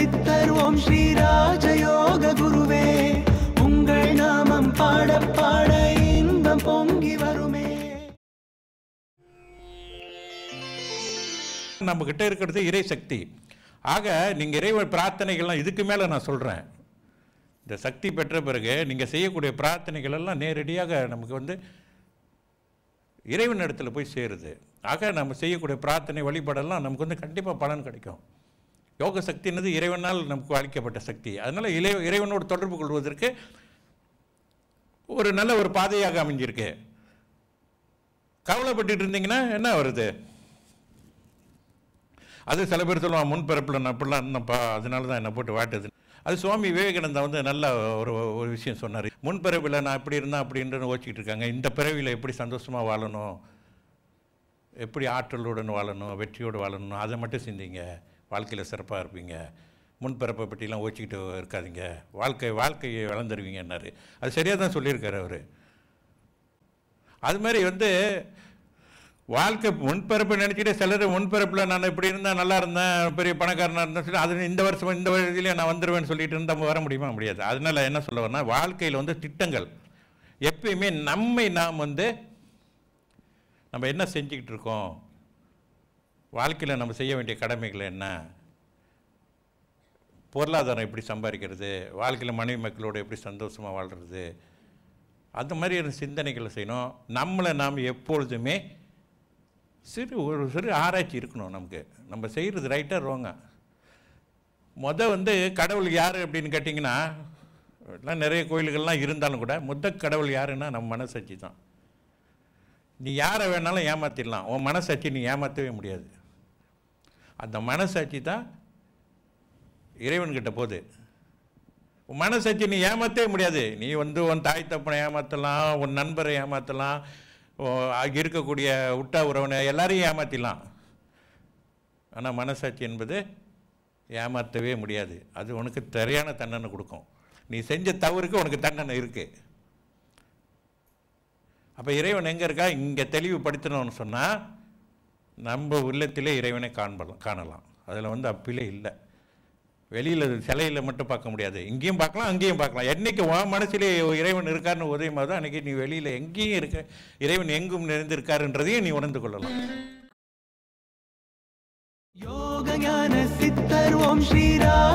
சித்தர் ஓம் ஸ்ரீ ராஜயோக குருவே உங்கள் நாமம் பாட பாட இன்பம் பொங்கி வருமே நம்ம கிட்ட இருக்கிறது இறை சக்தி ஆக நீங்கள் இறைவன் பிரார்த்தனைகள்லாம் இதுக்கு மேலே நான் சொல்கிறேன் இந்த சக்தி பெற்ற பிறகு நீங்கள் செய்யக்கூடிய பிரார்த்தனைகள் எல்லாம் நேரடியாக நமக்கு வந்து இறைவன் இடத்துல போய் சேருது ஆக நம்ம செய்யக்கூடிய பிரார்த்தனை வழிபாடெல்லாம் நமக்கு வந்து கண்டிப்பாக பலன் கிடைக்கும் யோக சக்தின்றது இறைவனால் நமக்கு அளிக்கப்பட்ட சக்தி அதனால் இறை இறைவனோடு தொடர்பு கொள்வதற்கு ஒரு நல்ல ஒரு பாதையாக அமைஞ்சிருக்கு கவலைப்பட்டுட்டு இருந்தீங்கன்னா என்ன வருது அது சில பேர் சொல்லுவான் முன்பிறப்பில் நான் இப்படிலாம் இருந்தேன்ப்பா அதனால தான் என்னை போட்டு வாட்டுது அது சுவாமி விவேகானந்தா வந்து நல்ல ஒரு ஒரு விஷயம் சொன்னார் முன்பிறவியில் நான் இப்படி இருந்தேன் அப்படின்றது ஓச்சிக்கிட்டு இருக்காங்க இந்த பிறவியில் எப்படி சந்தோஷமாக வாழணும் எப்படி ஆற்றலுடன் வாழணும் வெற்றியோடு வாழணும் அதை மட்டும் சிந்திங்க வாழ்க்கையில் சிறப்பாக இருப்பீங்க முன்பிறப்பை பற்றிலாம் ஓச்சிக்கிட்டு இருக்காதீங்க வாழ்க்கை வாழ்க்கையை வளர்ந்துருவீங்கன்னாரு அது சரியாக தான் சொல்லியிருக்காரு அவர் அது மாதிரி வந்து வாழ்க்கை முன்பிறப்பு நினச்சிட்டு சிலர் முன்பிறப்பில் நான் இப்படி இருந்தால் நல்லா இருந்தேன் பெரிய பணக்காரனாக இருந்தேன் சொல்லி அது இந்த வருஷம் இந்த வருஷத்துலேயே நான் வந்துடுவேன்னு சொல்லிட்டு இருந்தால் வர முடியுமா முடியாது அதனால் என்ன சொல்ல வரேன்னா வாழ்க்கையில் வந்து திட்டங்கள் எப்பயுமே நம்மை நாம் வந்து நம்ம என்ன செஞ்சுக்கிட்டு இருக்கோம் வாழ்க்கையில் நம்ம செய்ய வேண்டிய கடமைகள் என்ன பொருளாதாரம் எப்படி சம்பாதிக்கிறது வாழ்க்கையில் மனைவி மக்களோடு எப்படி சந்தோஷமாக வாழ்கிறது அந்த மாதிரியான சிந்தனைகளை செய்யணும் நம்மளை நாம் எப்பொழுதுமே சிறு ஒரு சிறு ஆராய்ச்சி இருக்கணும் நமக்கு நம்ம செய்கிறது ரைட்டாக ரோங்க முத வந்து கடவுள் யார் அப்படின்னு கேட்டிங்கன்னா எல்லாம் நிறைய கோயில்கள்லாம் இருந்தாலும் கூட முத கடவுள் யாருன்னா நம்ம மனசாட்சி தான் நீ யாரை வேணாலும் ஏமாற்றிடலாம் உன் மனசாட்சி நீ ஏமாற்றவே முடியாது அந்த மனசாட்சி தான் இறைவன்கிட்ட போகுது உன் மனசாட்சி நீ ஏமாற்றவே முடியாது நீ வந்து உன் தாய் தப்பனை ஏமாற்றலாம் உன் நண்பரை ஏமாற்றலாம் இருக்கக்கூடிய உட்டா உறவனை எல்லாரையும் ஏமாற்றிடலாம் ஆனால் மனசாட்சி என்பது ஏமாற்றவே முடியாது அது உனக்கு சரியான தண்டனை கொடுக்கும் நீ செஞ்ச தவறுக்கு உனக்கு தண்டனை இருக்குது அப்போ இறைவன் எங்கே இருக்கா இங்கே தெளிவுபடுத்தணும்னு சொன்னால் நம்ம உள்ளத்திலே இறைவனை காண்பலாம் காணலாம் அதில் வந்து அப்பிலே இல்லை வெளியில் சிலையில் மட்டும் பார்க்க முடியாது இங்கேயும் பார்க்கலாம் அங்கேயும் பார்க்கலாம் என்னைக்கு உன் மனசிலே இறைவன் இருக்காருன்னு உதயமாக தான் அன்றைக்கி நீ வெளியில் எங்கேயும் இருக்க இறைவன் எங்கும் நிறைந்திருக்காருன்றதையும் நீ உணர்ந்து கொள்ளலாம் யோக ஞான சித்தர் ஓம் ஸ்ரீ ராஜ